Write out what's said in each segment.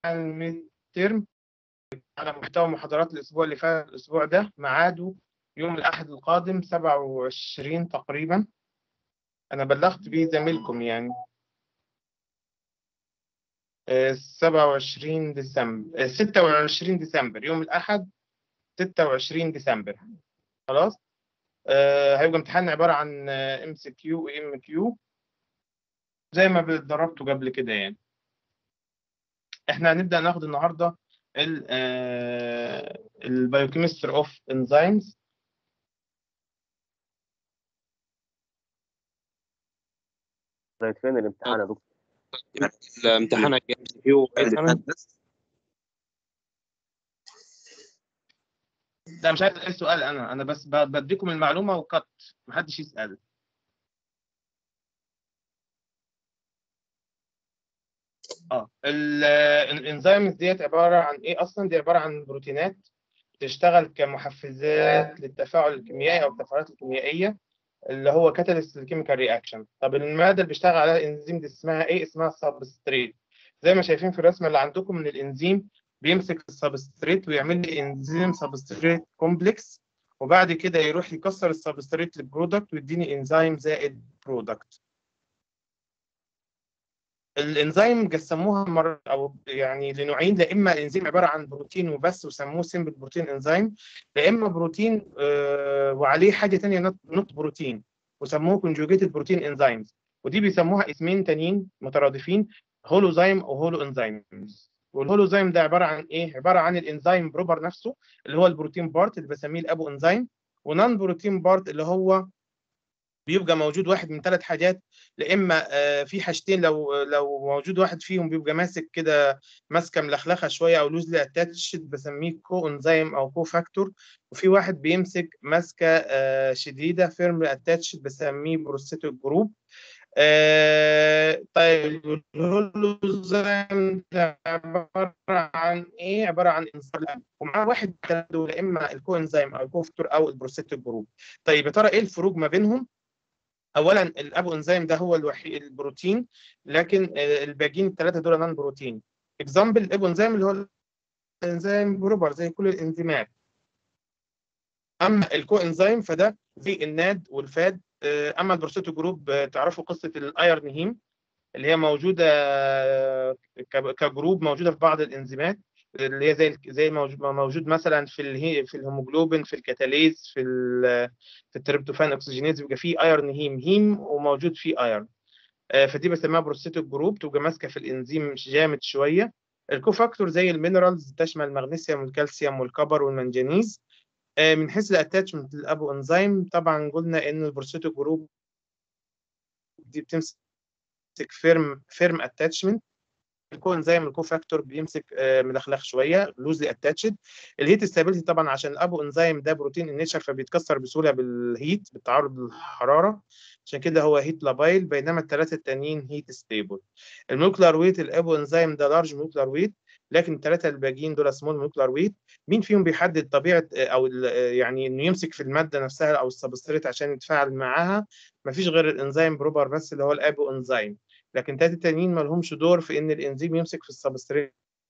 الميد ترم على محتوى محاضرات الأسبوع اللي فات الأسبوع ده ميعاده يوم الأحد القادم 27 تقريبا أنا بلغت بيه زميلكم يعني آه، 27 ديسمبر آه، 26 ديسمبر يوم الأحد 26 ديسمبر خلاص آه، هيبقى امتحان عبارة عن ام سي كيو وام كيو زي ما اتدربتوا قبل كده يعني احنا هنبدأ ناخد النهارده البايوكيمستري اوف انزيمز طيب فين الامتحان يا دكتور؟ الامتحان ام سي كيو لا مش عايز اسال سؤال انا انا بس ب- بديكم المعلومه وقط محدش يسال اه ال- الانزيمز ديت عباره عن ايه اصلا دي عباره عن بروتينات بتشتغل كمحفزات للتفاعل الكيميائي او التفاعلات الكيميائيه اللي هو كاتاليست للكيميكال رياكشن طب الماده اللي بيشتغل عليها الانزيم دي اسمها ايه اسمها سبستريت زي ما شايفين في الرسمه اللي عندكم من الانزيم بيمسك السبستريت ويعمل لي انزيم سبستريت كومبلكس وبعد كده يروح يكسر السبستريت للبرودكت ويديني انزيم زائد برودكت الانزيم قسموها مرة او يعني لنوعين لا اما الانزيم عباره عن بروتين وبس وسموه سمبل بروتين انزيم لا اما بروتين آه وعليه حاجه ثانيه نوت بروتين وسموه كونجوجيتد بروتين انزيمز ودي بيسموها اسمين تانيين مترادفين هولوزايم او هولو انزيمز والهولوزايم ده عباره عن ايه؟ عباره عن الانزيم بروبر نفسه اللي هو البروتين بارت اللي بسميه الابو انزيم ونون بروتين بارت اللي هو بيبقى موجود واحد من ثلاث حاجات لا اما آه، في حاجتين لو لو موجود واحد فيهم بيبقى ماسك كده ماسكه ملخلخه شويه او لوزلي اتاتشد بسميه كو انزيم او كو فاكتور وفي واحد بيمسك ماسكه آه، شديده فيرم اتاتشد بسميه بروستيتيك جروب آه طيب الهولوزايم ده عباره عن ايه؟ عباره عن انزيم ومعاه واحد من الثلاثة دول يا اما الكو انزيم او الكو فاكتور او البروستيتيك جروب. طيب يا ترى ايه الفروق ما بينهم؟ اولا الابو انزيم ده هو الوحيد البروتين لكن آه، الباقيين الثلاثه دول نون بروتين. اكزامبل الابو انزيم اللي هو الانزيم بروبر زي كل الانزيمات. اما الكو انزيم فده زي الناد والفاد آه، اما البروستيتو جروب آه، تعرفوا قصه الايرن هيم اللي هي موجوده آه، ك- كجروب موجوده في بعض الانزيمات اللي هي زي زي موجود موجود مثلا في الهي في الهيموجلوبين في الكتاليز في ال- في التريبتوفان اوكسجينيز بيبقى فيه ايرن هيم هيم وموجود فيه ايرن آه، فدي بسميها بروستيتو جروب تبقى ماسكه في الانزيم جامد شويه الكوفاكتور زي المينرالز تشمل المغنيسيوم والكالسيوم والكبر والمنجنيز آه، من حيث الاتاتشمنت للابو انزيم طبعا قلنا ان البروستيتو جروب دي بتمسك فيرم فيرم اتاتشمنت الكو انزيم الكو فاكتور بيمسك آه، ملخلخ شويه لوزلي اتاتشد الهيت ستابيليتي طبعا عشان الابو انزيم ده بروتين النيتشر فبيتكسر بسهوله بالهيت بالتعرض للحراره عشان كده هو هيت لابايل بينما الثلاثه التانيين هيت ستيبل المولكولار ويت الابو انزيم ده لارج مولكولار ويت لكن الثلاثه الباقيين دول سمول مولكولار ويت مين فيهم بيحدد طبيعه آه، او ال- آه، يعني انه يمسك في الماده نفسها او السبستريت عشان يتفاعل معاها مفيش غير الانزيم بروبر بس اللي هو الابو انزيم لكن الثلاثه التانيين ما لهمش دور في ان الانزيم يمسك في السبستريت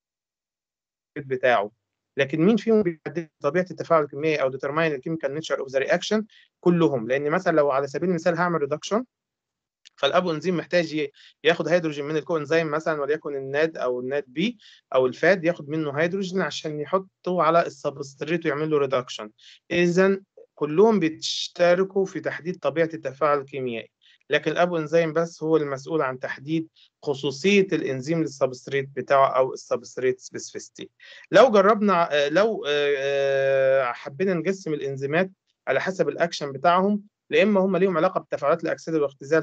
بتاعه لكن مين فيهم بيحدد طبيعه التفاعل الكيميائي او determine the chemical nature of the reaction كلهم لان مثلا لو على سبيل المثال هعمل ريدكشن فالابو انزيم محتاج ي- ياخد هيدروجين من الكو انزيم مثلا وليكن الناد او الناد بي او الفاد ياخد منه هيدروجين عشان يحطه على السبستريت ويعمل له ريدكشن اذا كلهم بيشتركوا في تحديد طبيعه التفاعل الكيميائي لكن الابو انزيم بس هو المسؤول عن تحديد خصوصيه الانزيم للسبستريت بتاعه او السبستريت سبيسيفيستي لو جربنا آه، لو آه، آه، حبينا نقسم الانزيمات على حسب الاكشن بتاعهم لا اما هم ليهم علاقه بتفاعلات الاكسده والاختزال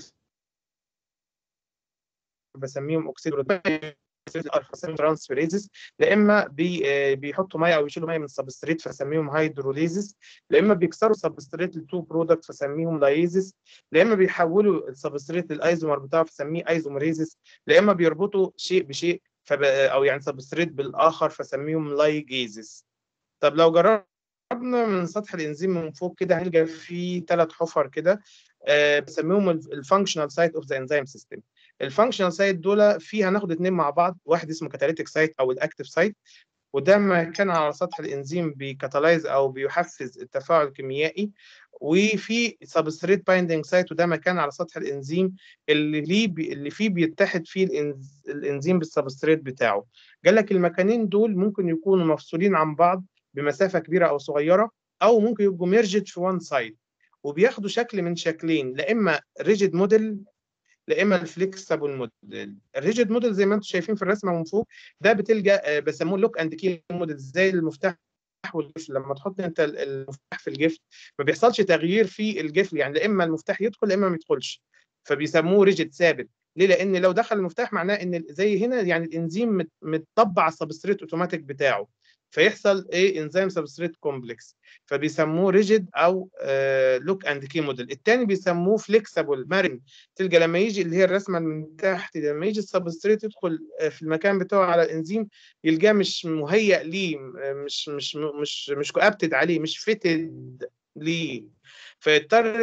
بسميهم اوكسيد ترانسفيريزز لا اما بي آه، بيحطوا ميه او يشيلوا ميه من السبستريت فسميهم هيدروليزز لا اما بيكسروا السبستريت لتو برودكت فسميهم لايزز لا اما بيحولوا السبستريت للايزومر بتاعه فسميه ايزومريزز لا اما بيربطوا شيء بشيء فب... او يعني سبستريت بالاخر فسميهم لايجيزز طب لو جربنا من سطح الانزيم من فوق كده هنلقى فيه ثلاث حفر كده آه، بسميهم الفانكشنال سايت اوف ذا انزيم سيستم الفانكشنال سايت دول فيها ناخد اتنين مع بعض واحد اسمه كاتاليتيك سايت او الاكتيف سايت وده مكان على سطح الانزيم بيكاتالايز او بيحفز التفاعل الكيميائي وفي سبستريت بايندينج سايت وده مكان على سطح الانزيم اللي ليه بي اللي فيه بيتحد فيه الإنز... الانزيم بالسبستريت بتاعه قال لك المكانين دول ممكن يكونوا مفصولين عن بعض بمسافه كبيره او صغيره او ممكن يبقوا ميرجد في وان سايد وبياخدوا شكل من شكلين لا اما ريجيد موديل لا اما الفليكسبل موديل الريجيد موديل زي ما انتم شايفين في الرسمه من فوق ده بتلجا بسموه لوك اند كي موديل زي المفتاح والجفل لما تحط انت المفتاح في الجفل ما بيحصلش تغيير في الجفل يعني لا اما المفتاح يدخل لا اما ما يدخلش فبيسموه ريجيد ثابت ليه؟ لان لو دخل المفتاح معناه ان زي هنا يعني الانزيم متطبع على السبستريت اوتوماتيك بتاعه فيحصل ايه انزيم سبستريت كومبلكس فبيسموه ريجيد او لوك اند كي موديل الثاني بيسموه فليكسبل مرن تلقى لما يجي اللي هي الرسمه من تحت لما يجي السبستريت يدخل في المكان بتاعه على الانزيم يلقاه مش مهيأ ليه مش مش مش مش كوابتد عليه مش فيتد ليه فيضطر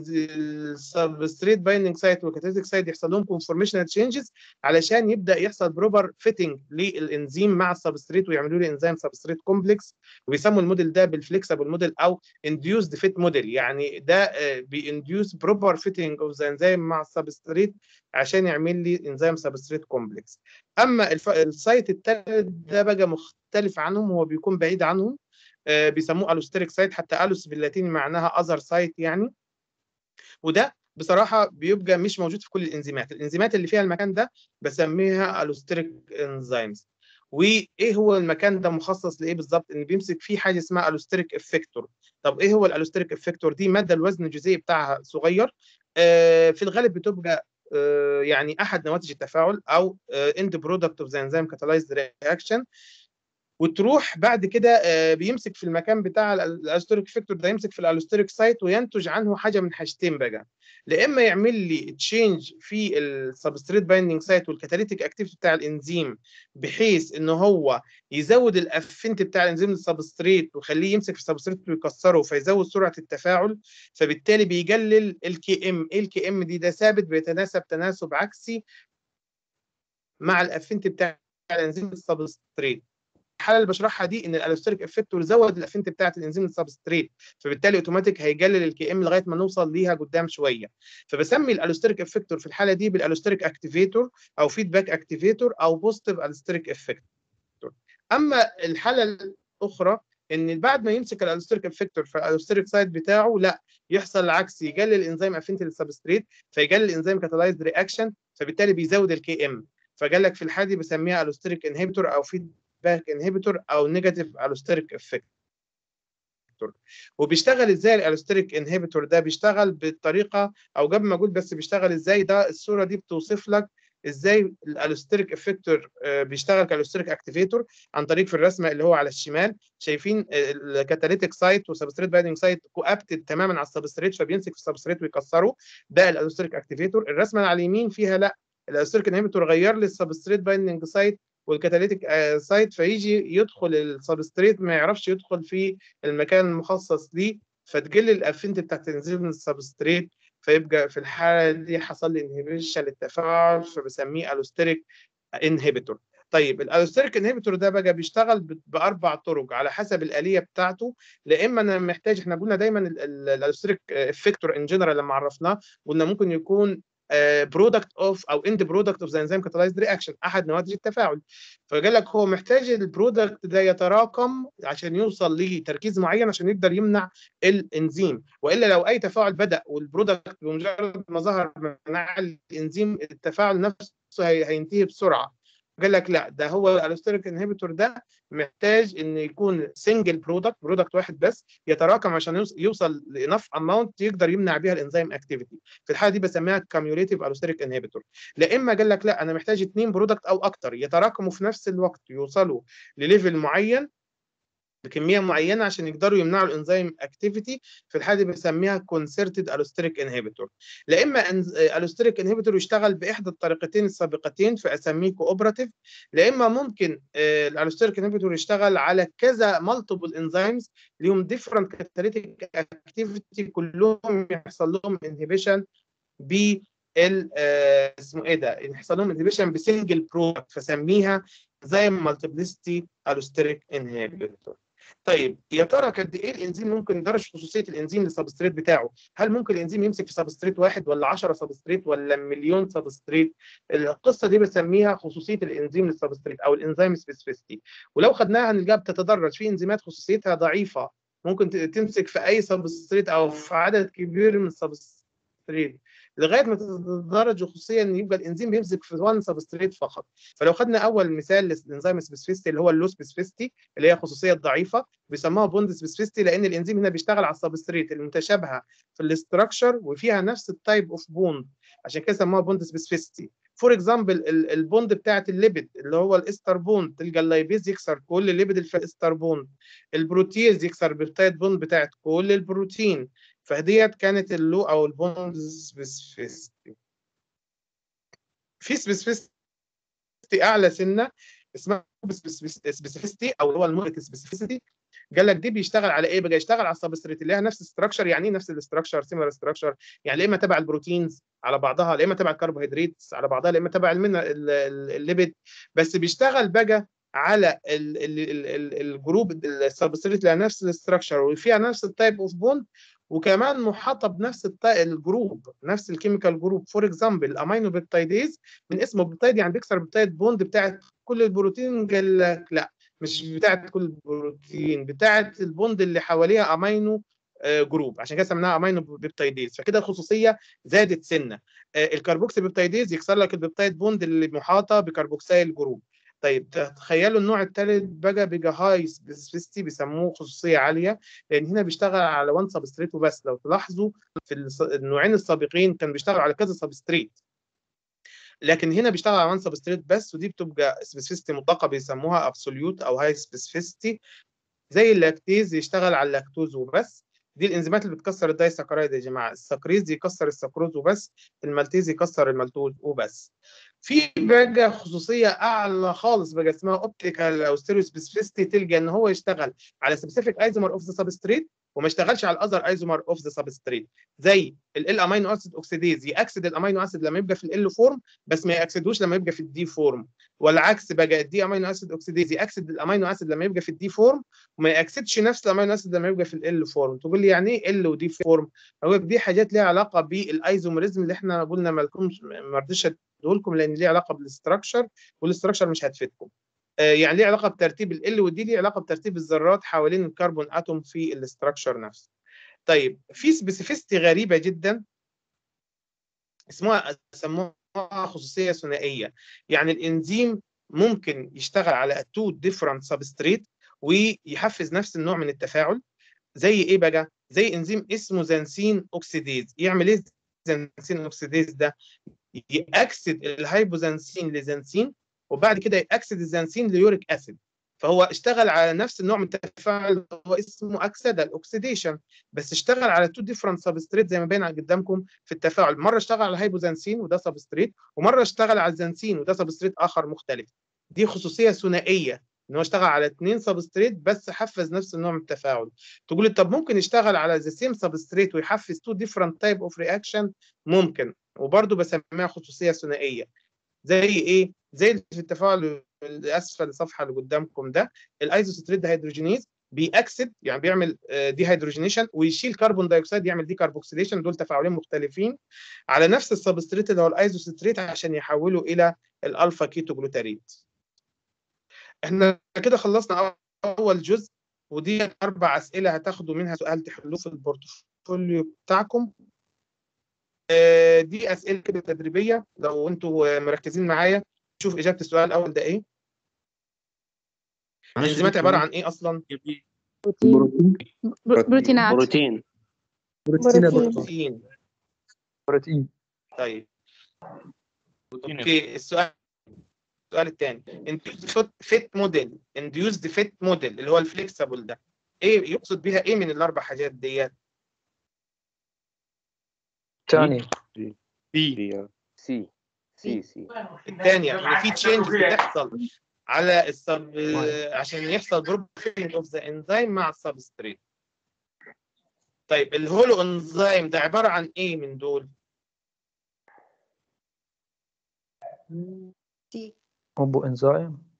السبستريت بايندنج سايت والكاتاليتيك سايت يحصل لهم كونفورميشنال تشينجز علشان يبدا يحصل بروبر فيتنج للانزيم مع السبستريت ويعملوا لي انزيم سبستريت كومبلكس وبيسموا الموديل ده بالفليكسبل موديل او انديوسد فيت موديل يعني ده بينديوس بروبر فيتنج اوف ذا انزيم مع السبستريت عشان يعمل لي انزيم سبستريت كومبلكس اما السايت الثالث ده بقى مختلف عنهم هو بيكون بعيد عنهم آه بيسموه الوستريك سايت حتى الوس باللاتيني معناها اذر سايت يعني وده بصراحه بيبقى مش موجود في كل الانزيمات الانزيمات اللي فيها المكان ده بسميها الوستريك انزيمز وايه هو المكان ده مخصص لايه بالظبط ان بيمسك فيه حاجه اسمها الوستريك افكتور طب ايه هو الالوستريك افكتور دي ماده الوزن الجزيئي بتاعها صغير آه في الغالب بتبقى آه يعني احد نواتج التفاعل او اند برودكت اوف ذا انزيم كاتالايزد رياكشن وتروح بعد كده بيمسك في المكان بتاع الالوستريك فيكتور ده يمسك في الالوستريك سايت وينتج عنه حاجه من حاجتين بقى لا اما يعمل لي تشينج في السبستريت بايندينج سايت والكاتاليتيك اكتيفيتي بتاع الانزيم بحيث ان هو يزود الافنت بتاع الانزيم للسبستريت ويخليه يمسك في السبستريت ويكسره فيزود سرعه التفاعل فبالتالي بيقلل الكي ام ايه الكي ام دي ده ثابت بيتناسب تناسب عكسي مع الافنت بتاع الانزيم للسبستريت الحاله اللي بشرحها دي ان الالوستريك افكتور زود الافنت بتاعه الانزيم السبستريت فبالتالي اوتوماتيك هيقلل الكي ام لغايه ما نوصل ليها قدام شويه فبسمي الالوستريك افكتور في الحاله دي بالالوستريك اكتيفيتور او فيدباك اكتيفيتور او بوزيتيف الوستريك افكتور اما الحاله الاخرى ان بعد ما يمسك الالوستريك افكتور في الالوستريك سايت بتاعه لا يحصل العكس يقلل الانزيم افنتي للسبستريت فيقلل الانزيم كاتالايزد رياكشن فبالتالي بيزود الكي ام فقال لك في الحاله دي بسميها الوستريك انهبيتور او فيد باك انهبيتور او نيجاتيف الوستريك افكتور وبيشتغل ازاي الالوستريك انهبيتور ده بيشتغل بالطريقه او قبل ما اقول بس بيشتغل ازاي ده الصوره دي بتوصف لك ازاي الالوستريك افكتور بيشتغل كالوستريك اكتيفيتور عن طريق في الرسمه اللي هو على الشمال شايفين الكاتاليتيك سايت وسبستريت بايندنج سايت كوابتد تماما على السبستريت فبيمسك في السبستريت ويكسره ده الالوستريك اكتيفيتور الرسمه على اليمين فيها لا الالوستريك انهبيتور غير لي السبستريت بايندنج سايت والكاتاليتيك سايت فيجي يدخل السبستريت ما يعرفش يدخل في المكان المخصص ليه فتقل الافنت بتاعت تنزيل من السبستريت فيبقى في الحاله دي حصل لي انهبيشن للتفاعل فبسميه الوستريك انهبيتور طيب الالوستريك انهبيتور ده بقى بيشتغل باربع طرق على حسب الاليه بتاعته لا اما انا محتاج احنا قلنا دايما الالوستريك افكتور ان جنرال لما عرفناه قلنا ممكن يكون برودكت اوف او اند برودكت اوف ذا انزيم كاتالايزد رياكشن احد نواتج التفاعل فقال لك هو محتاج البرودكت ده يتراكم عشان يوصل لتركيز معين عشان يقدر يمنع الانزيم والا لو اي تفاعل بدا والبرودكت بمجرد ما ظهر منع الانزيم التفاعل نفسه هينتهي بسرعه قال لك لا ده هو الالوستريك انهبيتور ده محتاج ان يكون سنجل برودكت برودكت واحد بس يتراكم عشان يوصل لانف اماونت يقدر يمنع بيها الانزيم اكتيفيتي في الحاله دي بسميها كاميوليتيف الوستريك انهبيتور لا اما قال لك لا انا محتاج اثنين برودكت او اكتر يتراكموا في نفس الوقت يوصلوا لليفل معين بكميه معينه عشان يقدروا يمنعوا الانزيم اكتيفيتي في الحاله دي بنسميها كونسرتد الوستريك انهبيتور لا اما الوستريك انهبيتور يشتغل باحدى الطريقتين السابقتين فاسميه كوبراتيف لا اما ممكن الالوستريك انهبيتور يشتغل على كذا مالتيبل انزيمز ليهم ديفرنت كاتاليتيك اكتيفيتي كلهم يحصل لهم انهبيشن ب ال آه، اسمه ايه ده يحصل لهم انهبيشن بسنجل برودكت فسميها زي مالتيبليستي الوستريك انهبيتور طيب يا ترى قد ايه الانزيم ممكن درجه خصوصيه الانزيم للسبستريت بتاعه هل ممكن الانزيم يمسك في سبستريت واحد ولا 10 سبستريت ولا مليون سبستريت القصه دي بسميها خصوصيه الانزيم للسبستريت او الانزيم سبيسيفيستي ولو خدناها هنلقاها بتتدرج في انزيمات خصوصيتها ضعيفه ممكن ت- تمسك في اي سبستريت او في عدد كبير من السبستريت لغايه ما تتدرج خصوصيه ان يبقى الانزيم بيمسك في وان سبستريت فقط فلو خدنا اول مثال للانزيم سبيسيفيستي اللي هو اللو سبيسيفيستي اللي هي خصوصيه ضعيفه بيسموها بوند سبيسيفيستي لان الانزيم هنا بيشتغل على السبستريت المتشابهه في الاستراكشر وفيها نفس التايب اوف بوند عشان كده سموها بوند سبيسيفيستي فور اكزامبل البوند بتاعت الليبيد اللي هو الاستر بوند تلقى اللايبيز يكسر كل الليبيد اللي في الاستر بوند البروتيز يكسر البيبتايد بوند بتاعت كل البروتين فديت كانت اللو او البوند سبيسيفيستي في سبيسيفيستي اعلى سنه اسمها سبيسيفيستي او اللي هو المولك سبيسيفيستي قال لك دي بيشتغل على ايه بقى يشتغل على السبستريت اللي هي نفس الاستراكشر يعني ايه نفس الاستراكشر سيميلر استراكشر يعني لا اما تبع البروتينز على بعضها لا اما تبع الكربوهيدرات على بعضها لا اما تبع المينا- ال- ال- الليبيد بس بيشتغل بقى على ال- ال- ال- ال- الجروب السبستريت اللي نفس الاستراكشر وفيها نفس التايب اوف بوند وكمان محاطه بنفس التا- الجروب نفس الكيميكال جروب فور اكزامبل الامينو بيبتايديز من اسمه بيبتايد يعني بيكسر بيبتايد بوند بتاعت كل البروتين قال لك لا مش بتاعت كل البروتين بتاعت البوند اللي حواليها امينو آه، جروب عشان كده سميناها امينو بيبتايديز فكده الخصوصيه زادت سنه آه، الكربوكسي بيبتايديز يكسر لك البيبتايد بوند اللي محاطه بكربوكسيل جروب طيب تخيلوا النوع الثالث بقى بقى هاي سبيسيفيستي بيسموه خصوصيه عاليه لان هنا بيشتغل على وان سبستريت وبس لو تلاحظوا في الص- النوعين السابقين كان بيشتغل على كذا سبستريت لكن هنا بيشتغل على وان سبستريت بس ودي بتبقى سبيسيفيستي مطلقه بيسموها ابسوليوت او هاي سبيسيفيستي زي اللاكتيز يشتغل على اللاكتوز وبس دي الانزيمات اللي بتكسر الدايسكرايد يا جماعه السكريز يكسر السكروز وبس المالتيز يكسر المالتوز وبس في بقى خصوصيه اعلى خالص بقى اسمها اوبتيكال او ستيريو سبيسيفيستي تلقى ان هو يشتغل على سبيسيفيك ايزومر اوف ذا سبستريت وما يشتغلش على الاذر ايزومر اوف ذا سبستريت زي ال امينو اسيد اوكسيديز ياكسد الامينو اسيد لما يبقى في ال فورم بس ما ياكسدوش لما يبقى في الدي فورم والعكس بقى الدي امينو اسيد اوكسيديز ياكسد الامينو اسيد لما يبقى في الدي فورم وما ياكسدش نفس الامينو اسيد لما يبقى في ال فورم تقول لي يعني ايه ال ودي فورم اقول لك دي حاجات ليها علاقه بالايزوميريزم اللي احنا قلنا ما لكمش ما رضيتش اديه لكم لان ليه علاقه بالاستراكشر والاستراكشر مش هتفيدكم آه، يعني ليه علاقه بترتيب ال والدي ليه علاقه بترتيب الذرات حوالين الكربون اتوم في الاستراكشر نفسه طيب في سبيسيفيستي غريبه جدا اسمها سموها خصوصيه ثنائيه يعني الانزيم ممكن يشتغل على تو ديفرنت سبستريت ويحفز نفس النوع من التفاعل زي ايه بقى زي انزيم اسمه زنسين اوكسيديز يعمل ايه زنسين اوكسيديز ده ياكسد الهيبوزنسين لزنسين وبعد كده ياكسد الزنسين ليوريك اسيد فهو اشتغل على نفس النوع من التفاعل هو اسمه اكسده الاكسيديشن بس اشتغل على تو ديفرنت سبستريت زي ما باين قدامكم في التفاعل مره اشتغل على الهيبوزنسين وده سبستريت ومره اشتغل على الزنسين وده سبستريت اخر مختلف دي خصوصيه ثنائيه ان هو اشتغل على اثنين سبستريت بس حفز نفس النوع من التفاعل تقول لي طب ممكن يشتغل على ذا سيم سبستريت ويحفز تو ديفرنت تايب اوف رياكشن ممكن وبرضه بسميها خصوصيه ثنائيه زي ايه زي اللي في التفاعل الاسفل الصفحه اللي قدامكم ده الايزوستريت هيدروجينيز بيأكسد يعني بيعمل دي هيدروجينيشن ويشيل كربون دايوكسيد يعمل دي كاربوكسيليشن دول تفاعلين مختلفين على نفس السبستريت اللي هو الايزوستريت عشان يحوله الى الالفا كيتو جلوتاريت احنا كده خلصنا اول جزء ودي اربع اسئله هتاخدوا منها سؤال تحلوه في البورتفوليو بتاعكم آه، دي اسئله كده تدريبيه لو انتوا مركزين معايا شوف اجابه السؤال الاول ده ايه الانزيمات عباره عن ايه اصلا بروتين برو- بروتينات بروتين بروتين يا بروتين. دكتور بروتين بروتين طيب اوكي السؤال السؤال الثاني induced فيت موديل induced فيت موديل اللي هو الفليكسبل ده ايه يقصد بيها ايه من الاربع حاجات ديت ثاني سي سي سي الثانيه ان في تشينج بتحصل على السب عشان يحصل بروبينج اوف ذا انزيم مع السبستريت طيب الهولو انزيم ده عباره عن ايه من دول سي أبو إنزيم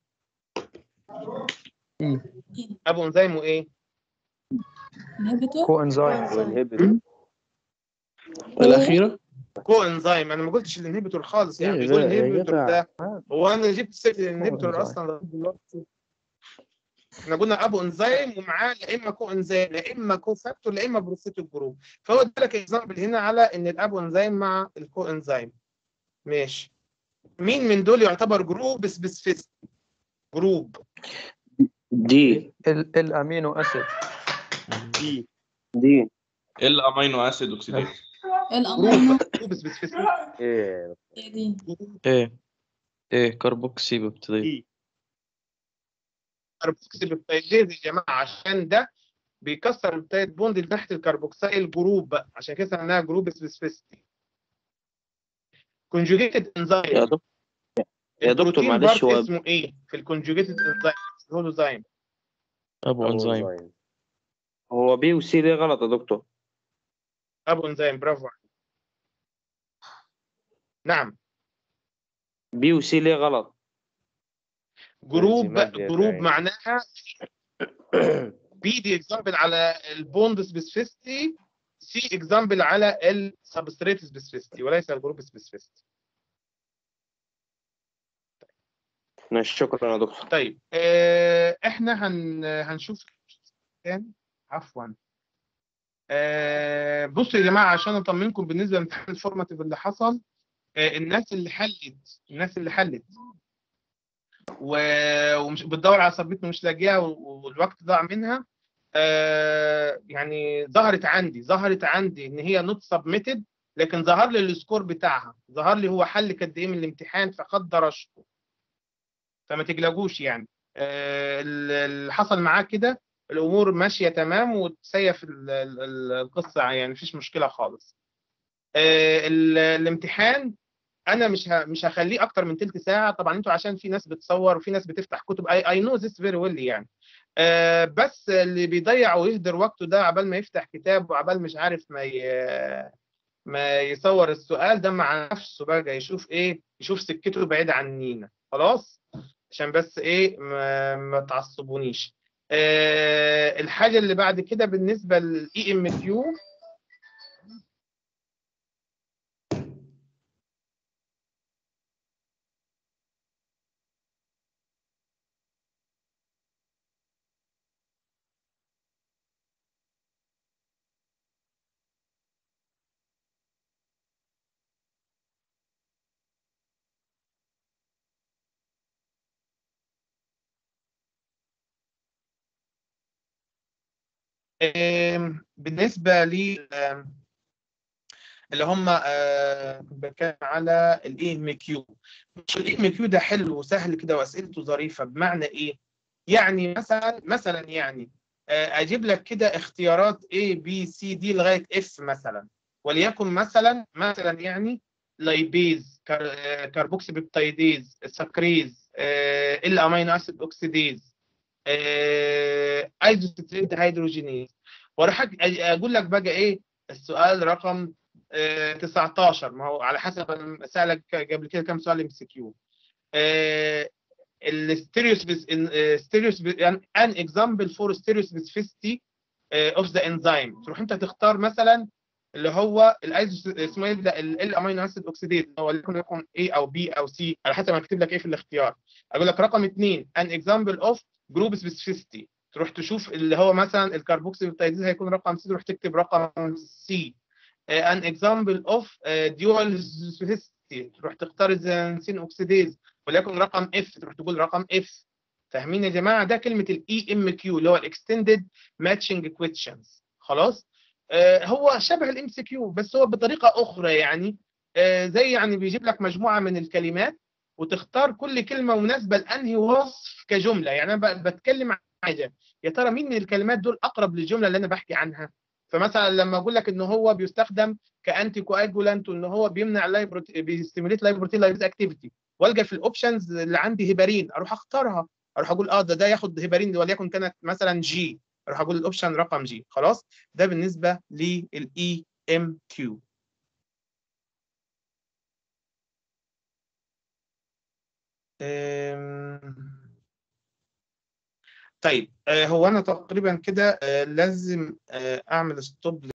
إي ابو انزيم وايه انهبيتور كو إنزيم والهبت الأخيرة كو انزيم انا ما قلتش الانهبيتور خالص يعني إيه بيقول ده يا الانهبيتور جدع. ده هو انا جبت سيره الانهبيتور إنزيم. اصلا لغاية دلوقتي احنا قلنا ابو انزيم ومعاه لا اما كو انزيم لا اما كو فاكتور لا اما بروسيتيك جروب فهو ادالك اكزامبل هنا على ان الابو انزيم مع الكو انزيم ماشي مين من دول يعتبر جروب سبيسيفيست جروب دي ال الأمينو أسيد دي دي الامينو اسيد اوكسيديز الامينو جروب جروب سبيسيفيست ايه هي دي ايه ايه كربوكسي ببتدي دي كربوكسيل بيبتايديز يا جماعه عشان ده بيكسر البيبتايد بوند اللي تحت الكربوكسيل جروب بقى عشان كده سميناها جروب سبيسيفيستي كونجوجيتد يا انزيم دكتور يا دكتور معلش هو اسمه ايه في الكونجوجيتد انزيم الهولوزايم ابو أبو انزيم إنزيم. هو بي وسي ليه غلط يا دكتور ابو انزيم برافو عليك. نعم بي وسي ليه غلط جروب إنزيمات ديت جروب يعني. معناها بي دي اكزامبل على البوند سبيسيفيستي سي اكزامبل على السبستريت سبيسيفيستي وليس الجروب سبيسيفيستي ماشي شكرا يا دكتور طيب آه، احنا هن هنشوف تاني عفوا آه، بصوا يا جماعه عشان اطمنكم بالنسبه لامتحان الفورماتيف اللي حصل آه، الناس اللي حلت الناس اللي حلت و- ومش بتدور على سبميت ومش لاقيها و- والوقت ضاع منها آه، يعني ظهرت عندي ظهرت عندي ان هي نوت سبميتد لكن ظهر لي السكور بتاعها ظهر لي هو حل قد ايه من الامتحان فقد درجته فما تقلقوش يعني آه، اللي حصل معاه كده الامور ماشيه تمام وتسيف ال- ال- ال- القصه يعني مفيش مشكله خالص آه، ال- الامتحان انا مش ه- مش هخليه اكتر من تلت ساعه طبعا انتوا عشان في ناس بتصور وفي ناس بتفتح كتب اي نو ذس فيري ويل يعني آه، بس اللي بيضيع ويهدر وقته ده عبال ما يفتح كتاب وعبال مش عارف ما ي- ما يصور السؤال ده مع نفسه بقى يشوف ايه يشوف سكته بعيد عنينا خلاص عشان بس ايه ما, ما تعصبونيش آه الحاجه اللي بعد كده بالنسبه للاي ام كيو آم، بالنسبه ل آم، اللي هم آه، بتكلم على الاي ام كيو الاي ام كيو ده حلو وسهل كده واسئلته ظريفه بمعنى ايه؟ يعني مثلا مثلا يعني آه، اجيب لك كده اختيارات A B C D لغايه F مثلا وليكن مثلا مثلا يعني لايبيز كار- آه، كاربوكسي بيبتايديز سكريز آه، الامينو اسيد اوكسيديز آه، ايزوستريت هيدروجينيز واروح أج- أج- اقول لك بقى ايه السؤال رقم آه، 19 ما هو على حسب أنا سالك قبل كده كام سؤال ام سي كيو الستيريوسبيس ستيريوسبيس ان اكزامبل فور ستيريوسبيسيفيستي اوف ذا انزيم تروح انت تختار مثلا اللي هو الايزو اسمه ايه ده الامينو اسيد اوكسيديز هو ليكن يكون A او B او C على حسب ما كاتب لك ايه في الاختيار اقول لك رقم اثنين ان اكزامبل اوف جروب سبيسيفيستي تروح تشوف اللي هو مثلا الكربوكسي بيبتايديز هيكون رقم سي تروح تكتب رقم سي ان اكزامبل اوف ديوال سبيسيفيستي تروح تختار الزنسين اوكسيديز وليكن رقم اف تروح تقول رقم اف فاهمين يا جماعه ده كلمه الاي ام كيو اللي هو الاكستندد ماتشنج كويشنز خلاص آه هو شبه الام سي كيو بس هو بطريقه اخرى يعني آه زي يعني بيجيب لك مجموعه من الكلمات وتختار كل كلمه مناسبه لانهي وصف كجمله يعني انا ب- بتكلم عن حاجه يا ترى مين من الكلمات دول اقرب للجمله اللي انا بحكي عنها فمثلا لما اقول لك ان هو بيستخدم كانتي كواجولانت وان هو بيمنع لايبروت بيستيموليت لايبروتين لايبز اكتيفيتي والقى في الاوبشنز اللي عندي هيبارين اروح اختارها اروح اقول اه ده ده ياخد هيبارين وليكن كانت مثلا جي اروح اقول الاوبشن رقم جي خلاص ده بالنسبه للاي ام كيو أم، طيب آه، هو انا تقريبا كده آه، لازم آه، اعمل ستوب